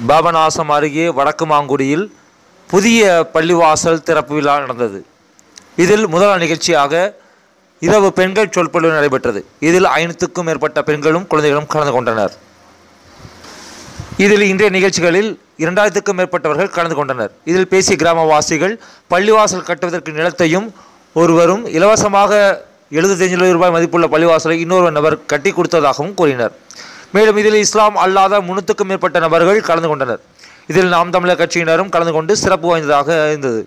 பாபநாசம் அருகே வடக்கு மாங்குடியில் புதிய பள்ளிவாசல் திறப்பு விழா நடந்தது இதில் முதல் நிகழ்ச்சியாக இரவு பெண்கள் சொற்பொழிவு நடைபெற்றது இதில் ஐநூற்றுக்கும் மேற்பட்ட பெண்களும் குழந்தைகளும் கலந்து கொண்டனர் இதில் இன்றைய நிகழ்ச்சிகளில் இரண்டாயிரத்துக்கும் மேற்பட்டவர்கள் கலந்து கொண்டனர் இதில் பேசிய கிராமவாசிகள் பள்ளிவாசல் கட்டுவதற்கு நிலத்தையும் ஒருவரும் இலவசமாக எழுபத்தஞ்சு ரூபாய் மதிப்புள்ள பள்ளிவாசலை இன்னொரு நபர் கட்டி கொடுத்ததாகவும் கூறினர் மேலும் இதில் இஸ்லாம் அல்லாத முன்னூற்றுக்கும் மேற்பட்ட நபர்கள் கலந்து கொண்டனர் இதில் நாம் தமிழர் கட்சியினரும் கலந்து கொண்டு சிறப்பு வாய்ந்ததாக இருந்தது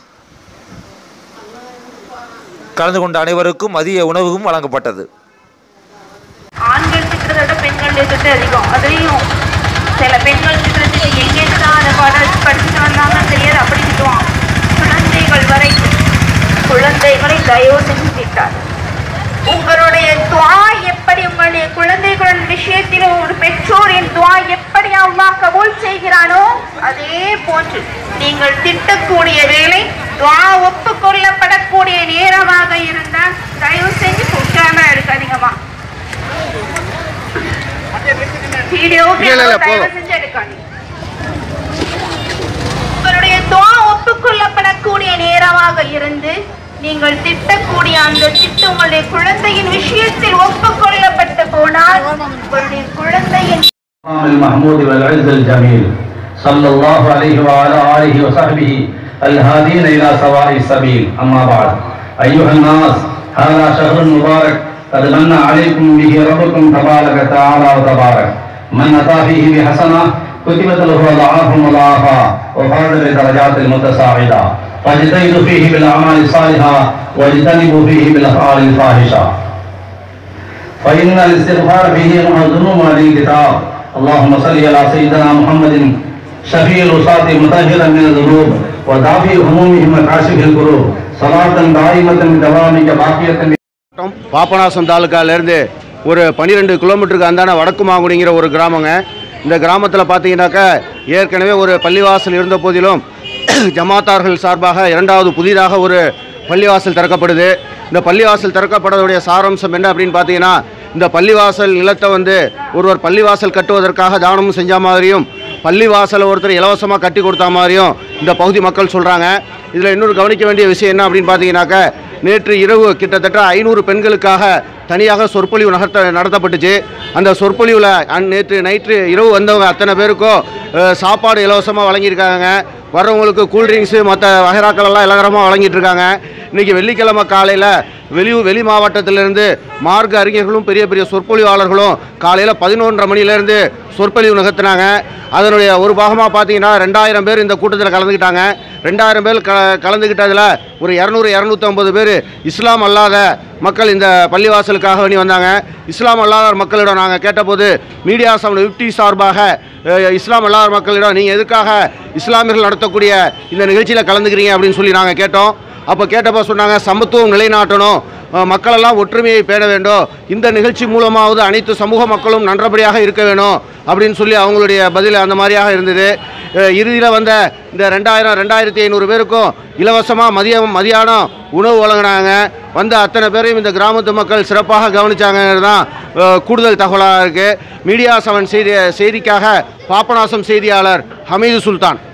கலந்து கொண்ட அனைவருக்கும் மதிய உணவும் வழங்கப்பட்டது ஆண்கள் திட்டத்தை விட பெண்கள் திட்டம் அதிகம் அதுலேயும் சில பெண்கள் திட்டத்துக்கு எங்கேருந்து தான் அதை பட படிச்சுட்டு வந்தாங்கன்னு தெரியாது அப்படி திட்டுவான் குழந்தைகள் வரைக்கும் குழந்தைகளை தயவு செஞ்சு திட்டார் உங்களுடைய துவா எப்படி உங்களுடைய குழந்தைகளின் விஷயத்தில் ஒரு பெற்றோரின் துவா எப்படி அல்லாஹ் கபூல் செய்கிறானோ அதே போன்று நீங்கள் திட்டக்கூடிய வேலை துவா ஒப்புக்கொள்ளப்படக்கூடிய நேரமாக இருந்தால் தயவு செஞ்சு கேமரா எடுக்காதீங்கம்மா வீடியோ இல்ல, இல்ல, தயவு போதும். செஞ்சு எடுக்காதீங்க உங்களுடைய துவா ஒப்புக்கொள்ளப்படக்கூடிய நேரமாக இருந்து நீங்கள் திட்டக்கூடிய அந்த திட்டம் உங்களுடைய குழந்தையின் விஷயத்தில் ஒப்புக்கொள்ளப்பட்டு போனால் உங்களுடைய குழந்தையின் المقام المحمود والعز الجميل صلى الله عليه وعلى آله وصحبه الهادين إلى سواء السبيل أما بعد أيها الناس هذا شهر مبارك قد من عليكم به ربكم تبارك تعالى وتبارك من أتى فيه بحسنة كتبت له أضعاف مضاعفة وفرد بدرجات المتساعدة فاجتهدوا فيه بالأعمال الصالحة واجتنبوا فيه بالأفعال الفاحشة فإن الاستغفار فيه معظم هذه الكتاب اللهم صل على سيدنا محمد شفيع الوساط مطهرا من الذنوب ودافع همومهم وكاشف الكروب صلاة دائمة بدوامك باقية மாவட்டம் பாபநாசம் தாலுக்காலேருந்து ஒரு பன்னிரெண்டு கிலோமீட்டருக்கு அந்தான வடக்கு மாங்குடிங்கிற ஒரு கிராமங்க இந்த கிராமத்தில் பார்த்தீங்கன்னாக்கா ஏற்கனவே ஒரு பள்ளிவாசல் இருந்த போதிலும் ஜமாத்தார்கள் சார்பாக இரண்டாவது புதிதாக ஒரு பள்ளிவாசல் திறக்கப்படுது இந்த பள்ளிவாசல் திறக்கப்படுவதுடைய சாராம்சம் என்ன அப்படின்னு பார்த்தீங்கன்னா இந்த பள்ளிவாசல் நிலத்தை வந்து ஒருவர் பள்ளிவாசல் கட்டுவதற்காக தானமும் செஞ்ச மாதிரியும் பள்ளிவாசலை ஒருத்தர் இலவசமாக கட்டி கொடுத்த மாதிரியும் இந்த பகுதி மக்கள் சொல்கிறாங்க இதில் இன்னொரு கவனிக்க வேண்டிய விஷயம் என்ன அப்படின்னு பார்த்தீங்கன்னாக்கா நேற்று இரவு கிட்டத்தட்ட ஐநூறு பெண்களுக்காக தனியாக சொற்பொழிவு நகர்த்த நடத்தப்பட்டுச்சு அந்த சொற்பொழிவில் நேற்று நைட்டு இரவு வந்தவங்க அத்தனை பேருக்கும் அஹ், சாப்பாடு இலவசமாக வழங்கியிருக்காங்க வர்றவங்களுக்கு கூல்ட்ரிங்க்ஸு மற்ற வகைராக்கள் எல்லாம் இலவசமாக வழங்கிட்டு இருக்காங்க இன்றைக்கி வெள்ளிக்கிழமை காலையில் வெளி வெளி மாவட்டத்திலிருந்து மார்க்க அறிஞர்களும் பெரிய பெரிய சொற்பொழிவாளர்களும் காலையில் பதினொன்றரை மணிலேருந்து சொற்பொழிவு நிகழ்த்தினாங்க அதனுடைய ஒரு பாகமாக பார்த்தீங்கன்னா ரெண்டாயிரம் பேர் இந்த கூட்டத்தில் கலந்துக்கிட்டாங்க ரெண்டாயிரம் பேர் க கலந்துக்கிட்டதில் ஒரு இரநூறு இரநூத்தம்பது பேர் இஸ்லாம் அல்லாத மக்கள் இந்த பள்ளிவாசலுக்காக வேண்டி வந்தாங்க இஸ்லாம் அல்லாத மக்களிடம் நாங்கள் கேட்டபோது மீடியா சமன் ஃபிஃப்டி சார்பாக அஹ், இஸ்லாம் அல்லாத மக்களிடம் நீங்கள் எதுக்காக இஸ்லாமியர்கள் நடத்தக்கூடிய இந்த நிகழ்ச்சியில் கலந்துக்கிறீங்க அப்படின்னு சொல்லி நாங்கள் கேட்டோம் அப்போ கேட்டப்போ சொன்னாங்க சமத்துவம் நிலைநாட்டணும் அஹ், மக்களெல்லாம் ஒற்றுமையை பேண வேண்டும் இந்த நிகழ்ச்சி மூலமாவது அனைத்து சமூக மக்களும் நன்றபடியாக இருக்க வேணும் அப்படின்னு சொல்லி அவங்களுடைய பதில் அந்த மாதிரியாக இருந்தது இறுதியில் வந்த இந்த ரெண்டாயிரம் ரெண்டாயிரத்தி ஐநூறு பேருக்கும் இலவசமாக மதியம் மதியானம் உணவு வழங்கினாங்க வந்த அத்தனை பேரையும் இந்த கிராமத்து மக்கள் சிறப்பாக கவனிச்சாங்கிறது தான் அஹ், கூடுதல் தகவலாக இருக்குது மீடியா செவன் செய்தி செய்திக்காக பாபநாசம் செய்தியாளர் ஹமீது சுல்தான்